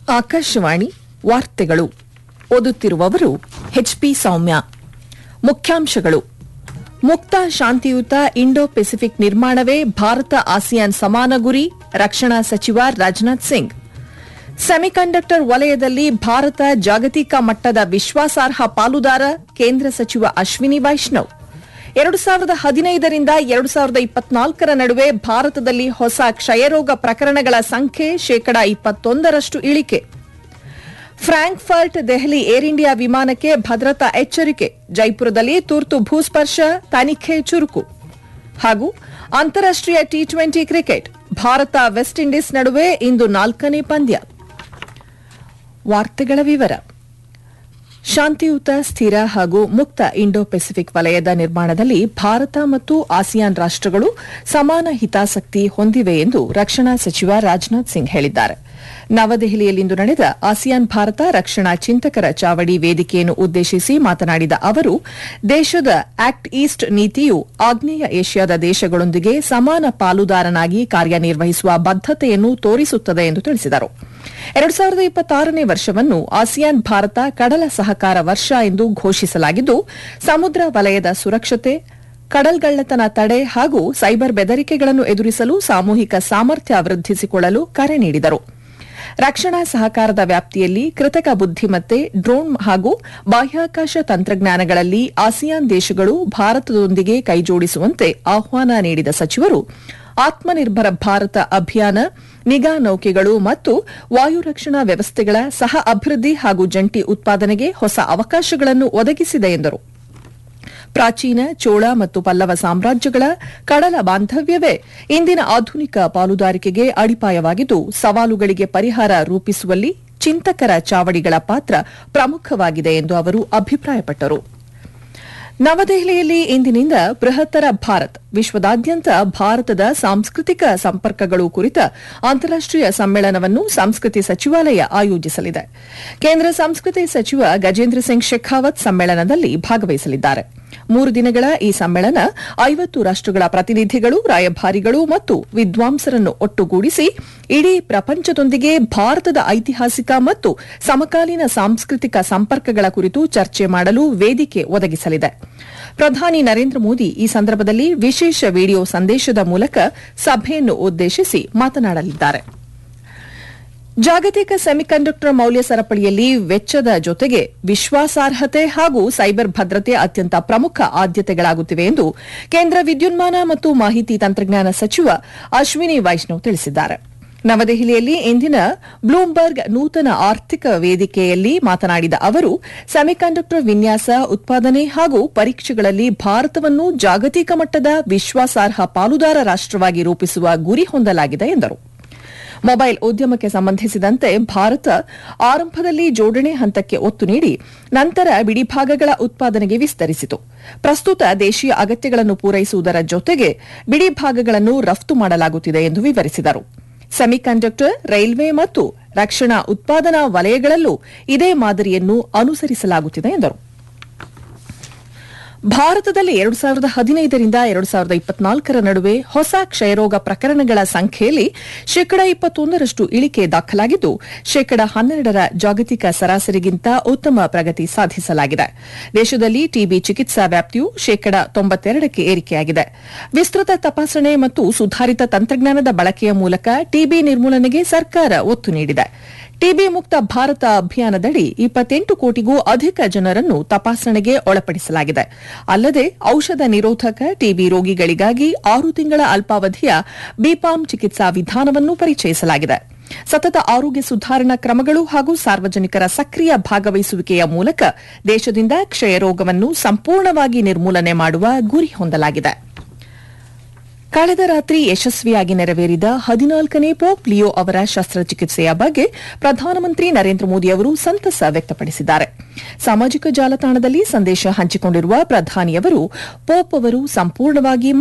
ಆಕಾಶವಾಣಿ ವಾರ್ತೆಗಳು ಓದುತ್ತಿರುವವರು ಎಚ್ಪಿ ಸೌಮ್ಯ ಮುಖ್ಯಾಂಶಗಳು ಮುಕ್ತ ಶಾಂತಿಯುತ ಇಂಡೋ ಪೆಸಿಫಿಕ್ ನಿರ್ಮಾಣವೇ ಭಾರತ ಆಸಿಯಾನ್ ಸಮಾನ ಗುರಿ ರಕ್ಷಣಾ ಸಚಿವ ರಾಜನಾಥ್ ಸಿಂಗ್ ಸೆಮಿಕಂಡಕ್ಟರ್ ವಲಯದಲ್ಲಿ ಭಾರತ ಜಾಗತಿಕ ಮಟ್ಟದ ವಿಶ್ವಾಸಾರ್ಹ ಪಾಲುದಾರ ಕೇಂದ್ರ ಸಚಿವ ಅಶ್ವಿನಿ ವೈಷ್ಣವ್ ಎರಡು ಸಾವಿರದ ಹದಿನೈದರಿಂದ ಎರಡು ಸಾವಿರದ ಇಪ್ಪತ್ನಾಲ್ಕರ ನಡುವೆ ಭಾರತದಲ್ಲಿ ಹೊಸ ಕ್ಷಯರೋಗ ಪ್ರಕರಣಗಳ ಸಂಖ್ಯೆ ಶೇಕಡಾ ಇಪ್ಪತ್ತೊಂದರಷ್ಟು ಇಳಿಕೆ ಫ್ರಾಂಕ್ಫರ್ಟ್ ದೆಹಲಿ ಏರ್ ಇಂಡಿಯಾ ವಿಮಾನಕ್ಕೆ ಭದ್ರತಾ ಎಚ್ಚರಿಕೆ ಜೈಪುರದಲ್ಲಿ ತುರ್ತು ಭೂಸ್ಪರ್ಶ ತನಿಖೆ ಚುರುಕು ಹಾಗೂ ಅಂತಾರಾಷ್ಟೀಯ T twenty cricket Bharat West Indies ನಡುವೆ ಇಂದು ನಾಲ್ಕನೇ ಪಂದ್ಯ ವಾರ್ತೆಗಳ ವಿವರ ಶಾಂತಿಯುತ ಸ್ಥಿರ ಹಾಗೂ ಮುಕ್ತ ಇಂಡೋ ಪೆಸಿಫಿಕ್ ವಲಯದ ನಿರ್ಮಾಣದಲ್ಲಿ ಭಾರತ ಮತ್ತು ಆಸಿಯಾನ್ ರಾಷ್ಟಗಳು ಸಮಾನ ಹಿತಾಸಕ್ತಿ ಹೊಂದಿವೆ ಎಂದು ರಕ್ಷಣಾ ಸಚಿವ ರಾಜನಾಥ್ ಸಿಂಗ್ ಹೇಳಿದ್ದಾರೆ ನವದೆಹಲಿಯಲ್ಲಿಂದು ನಡೆದ ಆಸಿಯಾನ್ ಭಾರತ ರಕ್ಷಣಾ ಚಿಂತಕರ ಚಾವಡಿ ವೇದಿಕೆಯನ್ನು ಉದ್ದೇಶಿಸಿ ಮಾತನಾಡಿದ ಅವರು ದೇಶದ ಆಕ್ಟ್ ಈಸ್ಟ್ ನೀತಿಯು ಆಗ್ನೇಯ ಏಷ್ಯಾದ ದೇಶಗಳೊಂದಿಗೆ ಸಮಾನ ಪಾಲುದಾರನಾಗಿ ಕಾರ್ಯನಿರ್ವಹಿಸುವ ಬದ್ದತೆಯನ್ನು ತೋರಿಸುತ್ತದೆ ಎಂದು ತಿಳಿಸಿದರು ಎರಡು ಸಾವಿರದ ಇಪ್ಪತ್ತಾರನೇ ವರ್ಷವನ್ನು ಆಸಿಯಾನ್ ಭಾರತ ಕಡಲ ಸಹಕಾರ ವರ್ಷ ಎಂದು ಘೋಷಿಸಲಾಗಿದ್ದು ಸಮುದ್ರ ವಲಯದ ಸುರಕ್ಷತೆ ಕಡಲ್ಗಳ್ಳತನ ತಡೆ ಹಾಗೂ ಸೈಬರ್ ಬೆದರಿಕೆಗಳನ್ನು ಎದುರಿಸಲು ಸಾಮೂಹಿಕ ಸಾಮರ್ಥ್ಯ ವೃದ್ಧಿಸಿಕೊಳ್ಳಲು ಕರೆ ನೀಡಿದರು ರಕ್ಷಣಾ ಸಹಕಾರದ ವ್ಯಾಪ್ತಿಯಲ್ಲಿ ಕೃತಕ ಬುದ್ದಿಮತ್ತೆ ಡ್ರೋನ್ ಹಾಗೂ ಬಾಹ್ಯಾಕಾಶ ತಂತ್ರಜ್ಞಾನಗಳಲ್ಲಿ ಆಸಿಯಾನ್ ದೇಶಗಳು ಭಾರತದೊಂದಿಗೆ ಕೈಜೋಡಿಸುವಂತೆ ಆಹ್ವಾನ ನೀಡಿದ ಸಚಿವರು ಆತ್ಮನಿರ್ಭರ ಭಾರತ ಅಭಿಯಾನ ನಿಗಾ ನೌಕೆಗಳು ಮತ್ತು ವಾಯು ರಕ್ಷಣಾ ವ್ಯವಸ್ಥೆಗಳ ಸಹ ಅಭಿವೃದ್ಧಿ ಹಾಗೂ ಜಂಟಿ ಉತ್ಪಾದನೆಗೆ ಹೊಸ ಅವಕಾಶಗಳನ್ನು ಒದಗಿಸಿದೆ ಎಂದರು ಪ್ರಾಚೀನ ಚೋಳ ಮತ್ತು ಪಲ್ಲವ ಸಾಮ್ರಾಜ್ಯಗಳ ಕಡಲ ಬಾಂಧವ್ಯವೇ ಇಂದಿನ ಆಧುನಿಕ ಪಾಲುದಾರಿಕೆಗೆ ಅಡಿಪಾಯವಾಗಿದ್ದು ಸವಾಲುಗಳಿಗೆ ಪರಿಹಾರ ರೂಪಿಸುವಲ್ಲಿ ಚಿಂತಕರ ಚಾವಡಿಗಳ ಪಾತ್ರ ಪ್ರಮುಖವಾಗಿದೆ ಎಂದು ಅವರು ಅಭಿಪ್ರಾಯಪಟ್ಟರು ನವದೆಹಲಿಯಲ್ಲಿ ಇಂದಿನಿಂದ ಬೃಹತ್ತರ ಭಾರತ್ ವಿಶ್ವದಾದ್ಯಂತ ಭಾರತದ ಸಾಂಸ್ಕೃತಿಕ ಸಂಪರ್ಕಗಳು ಕುರಿತ ಅಂತಾರಾಷ್ಟೀಯ ಸಮ್ಮೇಳನವನ್ನು ಸಂಸ್ಕೃತಿ ಸಚಿವಾಲಯ ಆಯೋಜಿಸಲಿದೆ ಕೇಂದ್ರ ಸಂಸ್ಕೃತಿ ಸಚಿವ ಗಜೇಂದ್ರ ಸಿಂಗ್ ಶೆಖಾವತ್ ಸಮ್ಮೇಳನದಲ್ಲಿ ಭಾಗವಹಿಸಲಿದ್ದಾರೆ ಮೂರು ದಿನಗಳ ಈ ಸಮ್ಮೇಳನ ಐವತ್ತು ರಾಷ್ಟಗಳ ಪ್ರತಿನಿಧಿಗಳು ರಾಯಭಾರಿಗಳು ಮತ್ತು ವಿದ್ವಾಂಸರನ್ನು ಒಟ್ಟುಗೂಡಿಸಿ ಇಡೀ ಪ್ರಪಂಚದೊಂದಿಗೆ ಭಾರತದ ಐತಿಹಾಸಿಕ ಮತ್ತು ಸಮಕಾಲೀನ ಸಾಂಸ್ಕೃತಿಕ ಸಂಪರ್ಕಗಳ ಕುರಿತು ಚರ್ಚೆ ಮಾಡಲು ವೇದಿಕೆ ಒದಗಿಸಲಿದೆ ಪ್ರಧಾನಿ ನರೇಂದ್ರ ಮೋದಿ ಈ ಸಂದರ್ಭದಲ್ಲಿ ವಿಶೇಷ ವಿಡಿಯೋ ಸಂದೇಶದ ಮೂಲಕ ಸಭೆಯನ್ನು ಉದ್ದೇಶಿಸಿ ಮಾತನಾಡಲಿದ್ದಾರೆ ಜಾಗತಿಕ ಸೆಮಿಕಂಡಕ್ಟರ್ ಮೌಲ್ಯ ಸರಪಳಿಯಲ್ಲಿ ವೆಚ್ಚದ ಜೊತೆಗೆ ವಿಶ್ವಾಸಾರ್ಹತೆ ಹಾಗೂ ಸೈಬರ್ ಭದ್ರತೆ ಅತ್ಯಂತ ಪ್ರಮುಖ ಆದ್ಯತೆಗಳಾಗುತ್ತಿವೆ ಎಂದು ಕೇಂದ್ರ ವಿದ್ಯುನ್ಮಾನ ಮತ್ತು ಮಾಹಿತಿ ತಂತ್ರಜ್ಞಾನ ಸಚಿವ ಅಶ್ವಿನಿ ವೈಷ್ಣವ್ ತಿಳಿಸಿದ್ದಾರೆ ನವದೆಹಲಿಯಲ್ಲಿ ಇಂದಿನ ಬ್ಲೂಮ್ಬರ್ಗ್ ನೂತನ ಆರ್ಥಿಕ ವೇದಿಕೆಯಲ್ಲಿ ಮಾತನಾಡಿದ ಅವರು ಸೆಮಿಕಂಡಕ್ಟರ್ ವಿನ್ಯಾಸ ಉತ್ಪಾದನೆ ಹಾಗೂ ಪರೀಕ್ಷೆಗಳಲ್ಲಿ ಭಾರತವನ್ನು ಜಾಗತಿಕ ಮಟ್ಟದ ವಿಶ್ವಾಸಾರ್ಹ ಪಾಲುದಾರ ರಾಷ್ಟವಾಗಿ ರೂಪಿಸುವ ಗುರಿ ಹೊಂದಲಾಗಿದೆ ಎಂದರು ಮೊಬೈಲ್ ಉದ್ಯಮಕ್ಕೆ ಸಂಬಂಧಿಸಿದಂತೆ ಭಾರತ ಆರಂಭದಲ್ಲಿ ಜೋಡಣೆ ಹಂತಕ್ಕೆ ಒತ್ತು ನೀಡಿ ನಂತರ ಬಿಡಿಭಾಗಗಳ ಉತ್ಪಾದನೆಗೆ ವಿಸ್ತರಿಸಿತು ಪ್ರಸ್ತುತ ದೇಶೀಯ ಅಗತ್ಯಗಳನ್ನು ಪೂರೈಸುವುದರ ಜೊತೆಗೆ ಬಿಡಿಭಾಗಗಳನ್ನು ರಫ್ತು ಮಾಡಲಾಗುತ್ತಿದೆ ಎಂದು ವಿವರಿಸಿದರು ಸೆಮಿಕಂಡಕ್ಟರ್ ರೈಲ್ವೆ ಮತ್ತು ರಕ್ಷಣಾ ಉತ್ಪಾದನಾ ವಲಯಗಳಲ್ಲೂ ಇದೇ ಮಾದರಿಯನ್ನು ಅನುಸರಿಸಲಾಗುತ್ತಿದೆ ಎಂದರು ಭಾರತದಲ್ಲಿ ಎರಡು ಸಾವಿರದ ಹದಿನೈದರಿಂದ ಎರಡು ಸಾವಿರದ ಇಪ್ಪತ್ನಾಲ್ಕರ ನಡುವೆ ಹೊಸ ಕ್ಷಯರೋಗ ಪ್ರಕರಣಗಳ ಸಂಖ್ಯೆಯಲ್ಲಿ ಶೇಕಡ ಇಪ್ಪತ್ತೊಂದರಷ್ಟು ಇಳಿಕೆ ದಾಖಲಾಗಿದ್ದು ಶೇಕಡ ಹನ್ನೆರಡರ ಜಾಗತಿಕ ಸರಾಸರಿಗಿಂತ ಉತ್ತಮ ಪ್ರಗತಿ ಸಾಧಿಸಲಾಗಿದೆ ದೇಶದಲ್ಲಿ ಟಿಬಿ ಚಿಕಿತ್ಸಾ ವ್ಯಾಪ್ತಿಯು ಶೇಕಡ ತೊಂಬತ್ತೆರಡಕ್ಕೆ ಏರಿಕೆಯಾಗಿದೆ ವಿಸ್ತೃತ ತಪಾಸಣೆ ಮತ್ತು ಸುಧಾರಿತ ತಂತ್ರಜ್ಞಾನದ ಬಳಕೆಯ ಮೂಲಕ ಟಿಬಿ ನಿರ್ಮೂಲನೆಗೆ ಸರ್ಕಾರ ಒತ್ತು ನೀಡಿದೆ ಟಿಬಿ ಮುಕ್ತ ಭಾರತ ಅಭಿಯಾನದಡಿ ಇಪ್ಪತ್ತೆಂಟು ಕೋಟಿಗೂ ಅಧಿಕ ಜನರನ್ನು ತಪಾಸಣೆಗೆ ಒಳಪಡಿಸಲಾಗಿದೆ ಅಲ್ಲದೆ ಔಷಧ ನಿರೋಧಕ ಟಿಬಿ ರೋಗಿಗಳಿಗಾಗಿ ಆರು ತಿಂಗಳ ಅಲ್ಪಾವಧಿಯ ಬಿಪಾಮ್ ಚಿಕಿತ್ಸಾ ವಿಧಾನವನ್ನು ಪರಿಚಯಿಸಲಾಗಿದೆ ಸತತ ಆರೋಗ್ಯ ಸುಧಾರಣಾ ಕ್ರಮಗಳು ಹಾಗೂ ಸಾರ್ವಜನಿಕರ ಸಕ್ರಿಯ ಭಾಗವಹಿಸುವಿಕೆಯ ಮೂಲಕ ದೇಶದಿಂದ ಕ್ಷಯರೋಗವನ್ನು ಸಂಪೂರ್ಣವಾಗಿ ನಿರ್ಮೂಲನೆ ಮಾಡುವ ಗುರಿ ಹೊಂದಲಾಗಿದೆ ಕಳೆದ ರಾತ್ರಿ ಯಶಸ್ವಿಯಾಗಿ ನೆರವೇರಿದ ಹದಿನಾಲ್ಕನೇ ಪೋಪ್ ಲಿಯೋ ಅವರ ಶಸ್ತ್ರಚಿಕಿತ್ಸೆಯ ಬಗ್ಗೆ ಪ್ರಧಾನಮಂತ್ರಿ ನರೇಂದ್ರ ಮೋದಿ ಅವರು ಸಂತಸ ವ್ಯಕ್ತಪಡಿಸಿದ್ದಾರೆ ಸಾಮಾಜಿಕ ಜಾಲತಾಣದಲ್ಲಿ ಸಂದೇಶ ಹಂಚಿಕೊಂಡಿರುವ ಪ್ರಧಾನಿಯವರು ಪೋಪ್ ಅವರು ಸಂಪೂರ್ಣವಾಗಿ